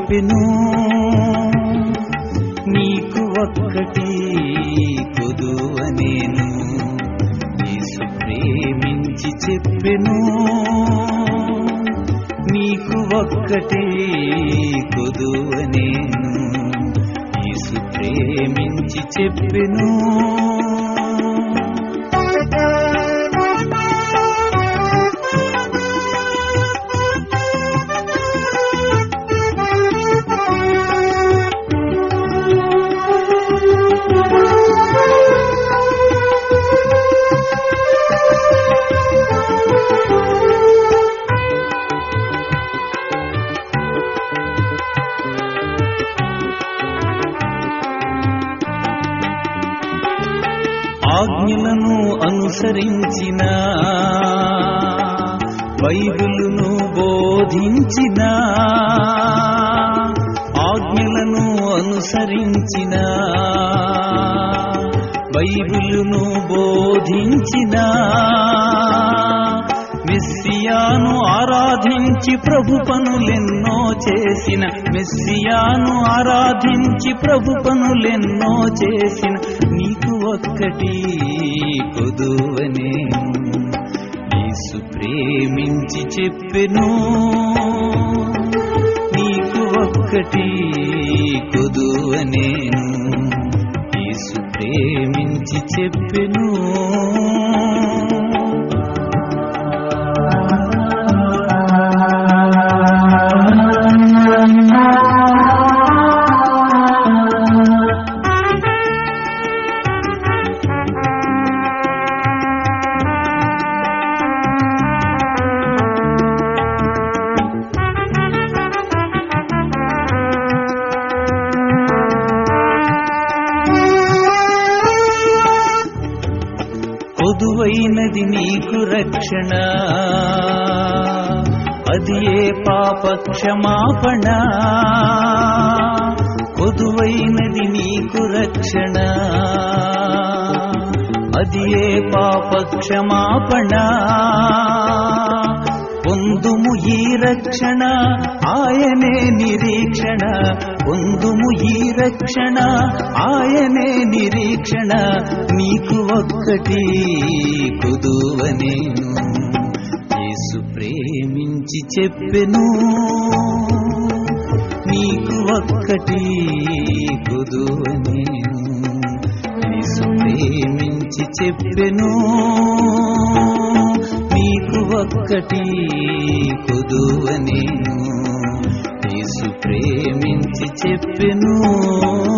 చెప్పెను నీకు ఒక్కటి కొదువ నేను యేసు ప్రేమించి చెప్పెను నీకు ఒక్కటే కొదువ నేను యేసు ప్రేమించి చెప్పెను ఆజ్ఞలను అనుసరించిన బైబిలును బోధించిన ఆజ్ఞలను అనుసరించిన బైబిలును బోధించిన మెస్సియాను ఆరాధించి ప్రభు పనులెన్నో చేసిన మెస్సియాను ఆరాధించి ప్రభు పనులెన్నో చేసిన నీకు ఒక్కటి కొదువనే యేసు ప్రేమించి చెప్పెను నీకు ఒక్కటి కొదువనేను యేసు ప్రేమించి చెప్పెను కొదువైనది నీకు రక్షణ అది ఏ పాప క్షమాపణ కొదువైనది నీకు రక్షణ అది ఏ పాప క్షమాపణ పొందుము ఈ రక్షణ ఆయనే నిరీక్షణ పొందుము ఈ రక్షణ ఆయనే నిరీక్షణ నీకు ఒక్కటి కుదువ నేను యేసు ప్రేమించి చెప్పెను నీకు ఒక్కటి కుదువ నేను యేసు ప్రేమించి చెప్పెను నీకు ఒక్కటి కొదువ నేను యేసు ప్రేమించి చెప్పెను